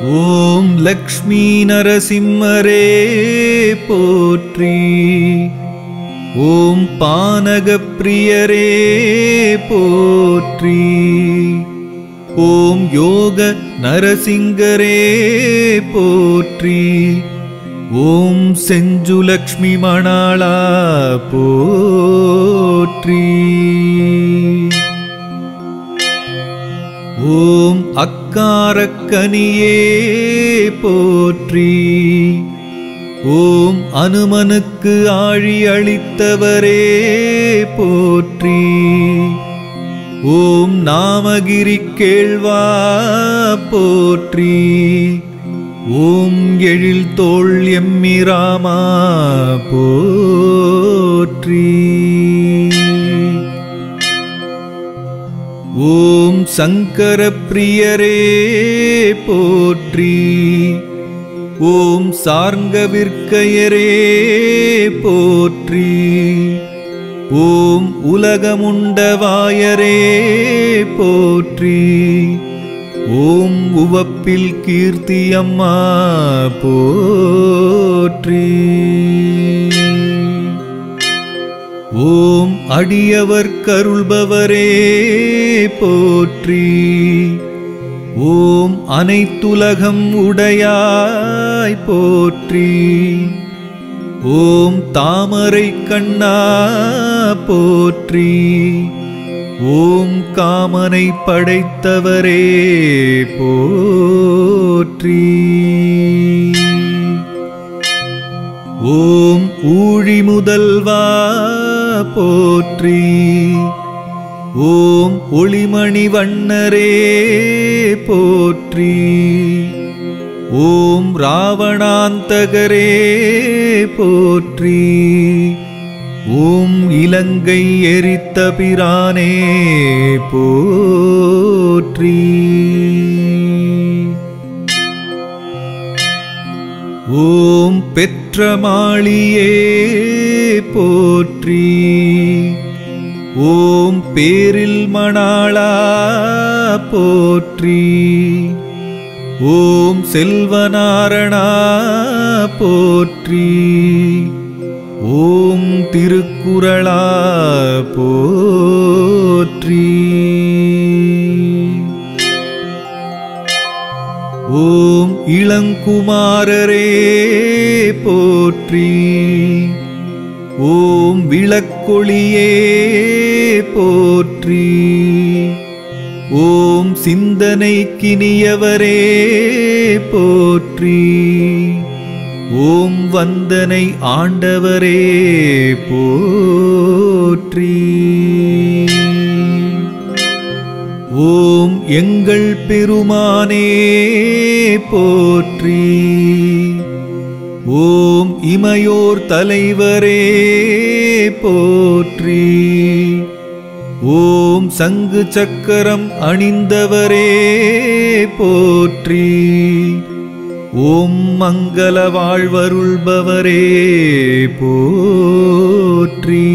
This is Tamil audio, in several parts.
ஓம் லக்ஷ்மி நரசிம்மரே போற்றி ஓம் பானகப்பிரியரே போற்றி ஓம் யோக நரசிங்கரே போற்றி ஓம் செஞ்சுலக்ஷ்மி மணாளா போற்றி ஓம் அக்காரக்கனியே போற்றி ஓம் அனுமனுக்கு ஆழி அளித்தவரே போற்றி ஓம் நாமகிரி கேழ்வா போற்றி ஓம் எழில் தோள் எம்மிராமா போற்றி ஓம் சங்கர பிரியரே போற்றி ஓம் சார்ங்க விற்கையரே போற்றி ஓம் உலகமுண்டவாயரே போற்றி ஓம் உவப்பில் கீர்த்தியம்மா போற்றி ஓம் அடியவர் கருள்பவரே போற்றி ஓம் அனைத்துலகம் உடையாய் போற்றி ஓம் தாமரை கண்ணா போற்றி ஓம் காமனை படைத்தவரே போற்றி ஓம் ஊழி முதல்வா போற்றி ஓம் ஒளிமணி வண்ணரே போற்றி ஓம் ராவணாந்தகரே போற்றி ஓம் இலங்கை எரித்த பிரானே போற்றி ஓம் பெற்ற மாளியே போற்றி ஓம் பேரில் மணாளா போற்றி ஓம் செல்வநாரணா போற்றி ஓம் திருக்குறளா போற்றி ஓம் இளங்குமாரரே போற்றி ஓம் விளக்கொளியே போற்றி ஓம் சிந்தனை கினியவரே போற்றி ஓம் வந்தனை ஆண்டவரே போற்றி ஓம் எங்கள் பெருமானே போற்றி ஓம் இமையோர் தலைவரே போற்றி ஓம் சங்கு சக்கரம் அணிந்தவரே போற்றி ஓம் மங்கள வாழ்வருள்பவரே போற்றி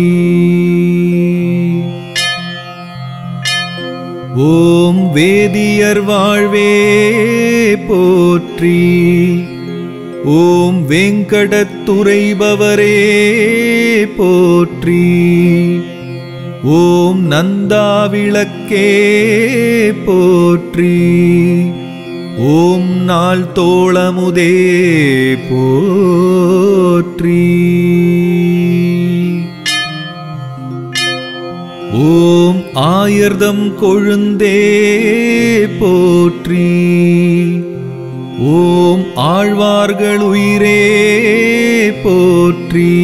ஓம் வேதியர் வாழ்வே போற்றி ஓம் வெங்கடத்துறைபவரே போற்றி ஓம் நந்தாவிளக்கே போற்றி ஓம் நாள் தோளமுதே போற்றி ஓம் ஆயர்தம் கொழுந்தே போற்றி ஓம் ஆழ்வார்கள் உயிரே போற்றி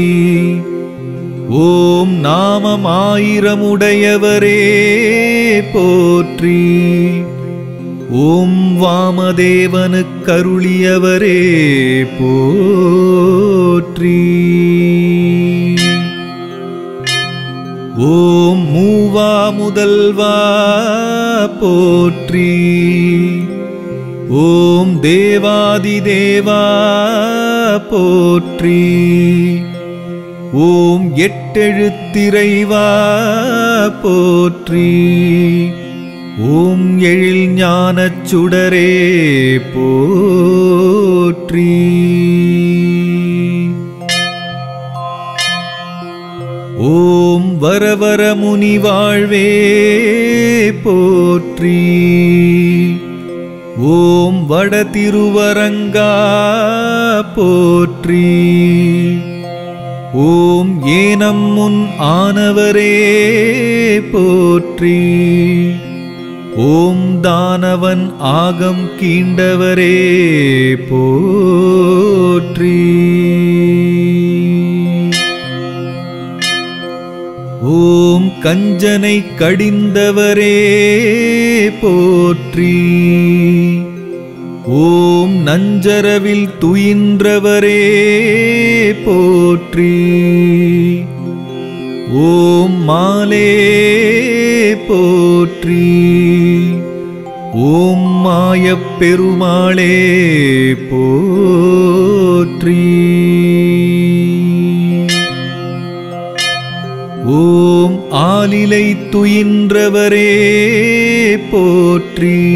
ஓம் நாமம் ஆயிரமுடையவரே போற்றி ஓம் வாமதேவனுக்கருளியவரே போற்றி ஓம் மூவா முதல்வா போற்றி ஓம் தேவாதி தேவா போற்றி ஓம் எட்டெழுத்திரைவா போற்றி ஓம் எழில் ஞானச் சுடரே போற்றி ஓம் வரவர முனி வாழ்வே போற்றி ஓம் வட திருவரங்கா போற்றி ஓம் ஏனம் முன் ஆனவரே போற்றி ஓம் தானவன் ஆகம் கீண்டவரே போற்றி ஓம் கஞ்சனை கடிந்தவரே போற்றி ஓம் நஞ்சரவில் துயின்றவரே போற்றி ஓம் மாலே போற்றி ஓம் மாயப் பெருமாளே போற்றி ஓம் ஆலிலை துயின்றவரே போற்றி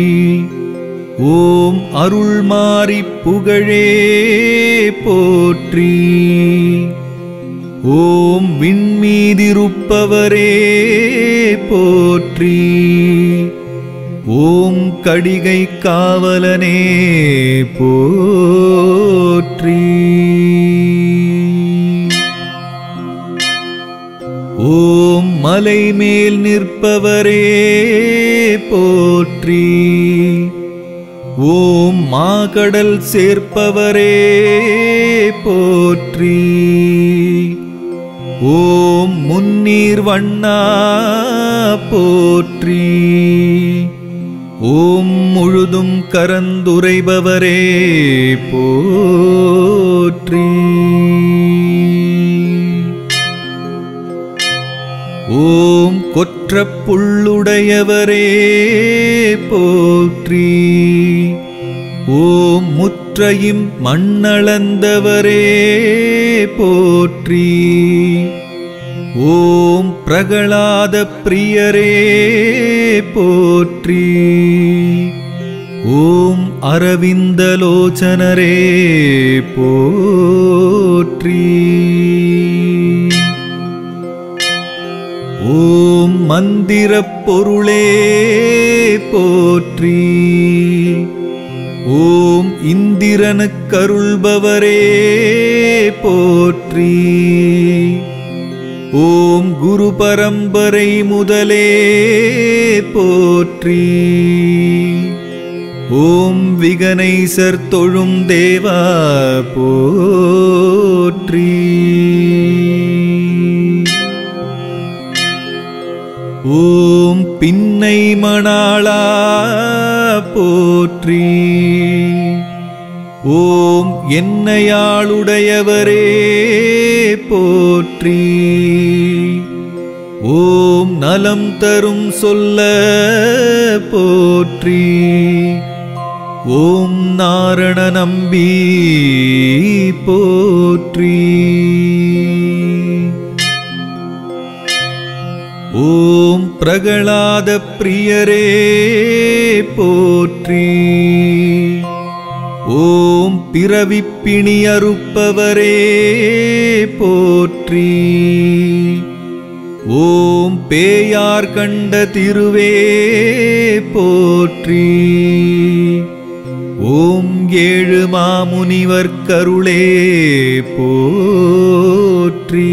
ஓம் அருள்மாரி புகழே போற்றி ஓம் விண்மீதிருப்பவரே போற்றி ஓம் கடிகை காவலனே போற்றி ஓம் மலை மேல் நிற்பவரே போற்றி ஓம் மாகடல் சேர்ப்பவரே போற்றி ஓம் முன்னீர் வண்ணா போற்றி ஓம் முழுதும் கரந்துரைபவரே போற்றி ஓம் கொற்றப் புள்ளுடையவரே போற்றி ஓம் முற்றையும் மண்ணளந்தவரே போற்றி ஓம் பிரகலாத பிரியரே போற்றி ஓம் அரவிந்தலோச்சனரே போற்றி ஓம் மந்திரப் பொருளே போற்றி ஓம் இந்திரனுக்கருள்பவரே போற்றி ஓம் குரு பரம்பரை முதலே போற்றி ஓம் விகனைசர் தொழும் தேவா போற்றி ஓம் பின்னை மணாளா போற்றி ஓம் என்னையாளுடையவரே போற்றி ஓம் நலம் தரும் சொல்ல போற்றி ஓம் நாரண நம்பி போற்றி ஓம் பிரகலாத பிரியரே போற்றி ஓம் பிறவிப்பிணி அறுப்பவரே போற்றி ஓம் பேயார் கண்ட திருவே போற்றி ஓம் ஏழு மாமுனிவர் கருளே போற்றி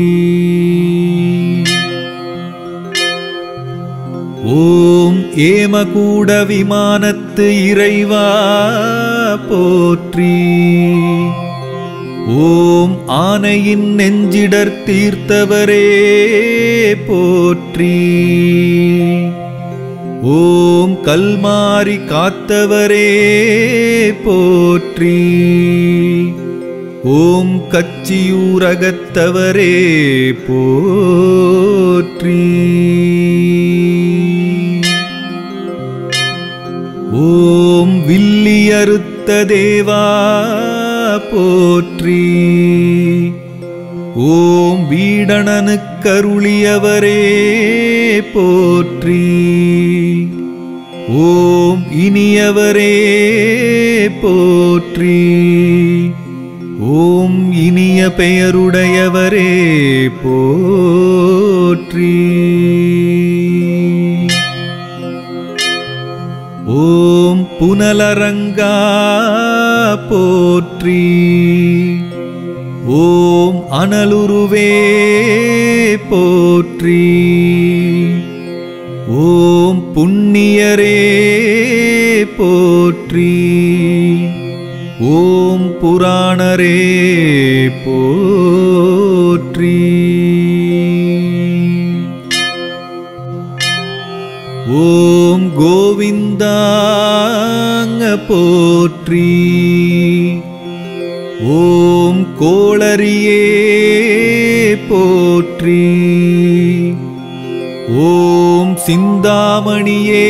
ஓம் ஏமகூட விமானத்து இறைவா போற்றி ஓம் ஆனையின் நெஞ்சிடர் தீர்த்தவரே போற்றி ஓம் கல்மாரி காத்தவரே போற்றி ஓம் கச்சியூரகத்தவரே போற்றி ஓம் வில்லியறுத்த தேவா போற்றி ஓம் வீடணனுக்கருளியவரே போற்றி ஓம் இனியவரே போற்றி ஓம் இனிய பெயருடையவரே போற்றி ஓம் புனலரங்கா போற்றி ஓம் அனலுருவே போற்றி ஓம் புண்ணியரே போற்றி ஓம் புராணரே போற்றி ஓம் கோவிந்தாங்க போற்றி ஓம் கோளரியே போற்றி ஓம் சிந்தாமணியே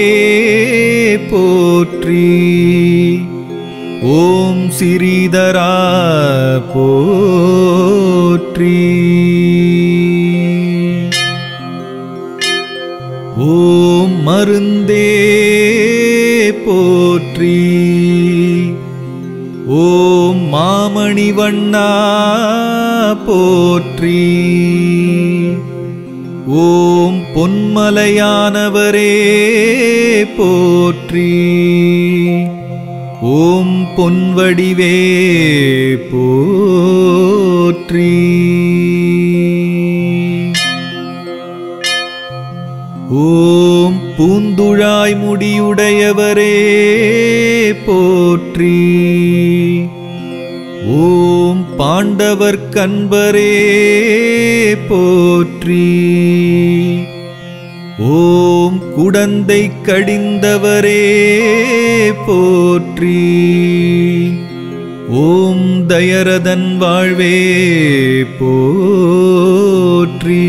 போற்றி ஓம் சிறீதரா போற்றி ஓம் மருந்தே போற்றி ஓம் மாமணிவண்ணா போற்றி ஓம் பொன்மலையானவரே போற்றி ஓம் பொன்வடிவே போற்றி ஓம் பூந்துழாய் முடியுடையவரே போற்றி ஓம் பாண்டவர் கண்பரே போற்றி ஓம் குடந்தை கடிந்தவரே போற்றி ஓம் தயரதன் வாழ்வே போற்றி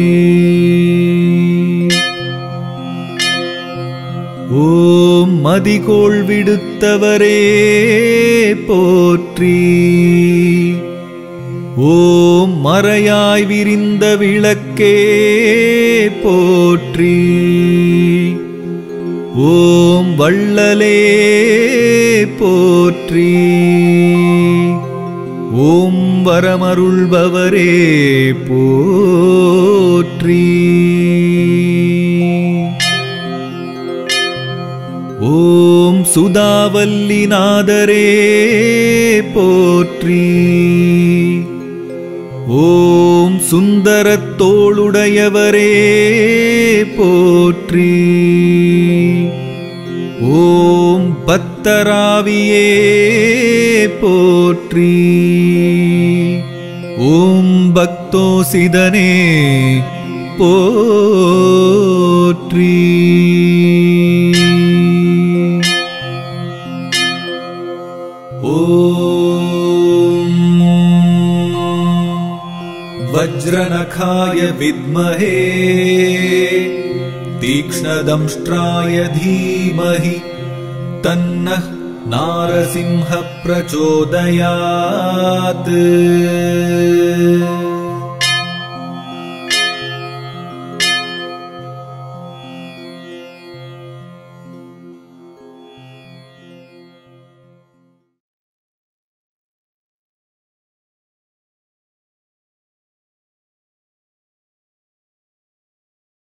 ஓம் மதிகோள் விடுத்தவரே போற்றி ஓம் மறையாய் விரிந்த விளக்கே போற்றி ஓம் வள்ளலே போற்றி ஓம் வரமருள்பவரே போற்றி ஓம் சுதாவல்லிநாதரே போற்றி ஓம் சுந்தரத் தோளுடையவரே போற்றி ஓம் பத்தராவியே போற்றி ஓம் பக்தோசிதனே போற்றி ॐ वज्रनखाय विद्महे तीक्ष्णदंष्ट्राय धीमहि तन्नः नारसिंह प्रचोदयात्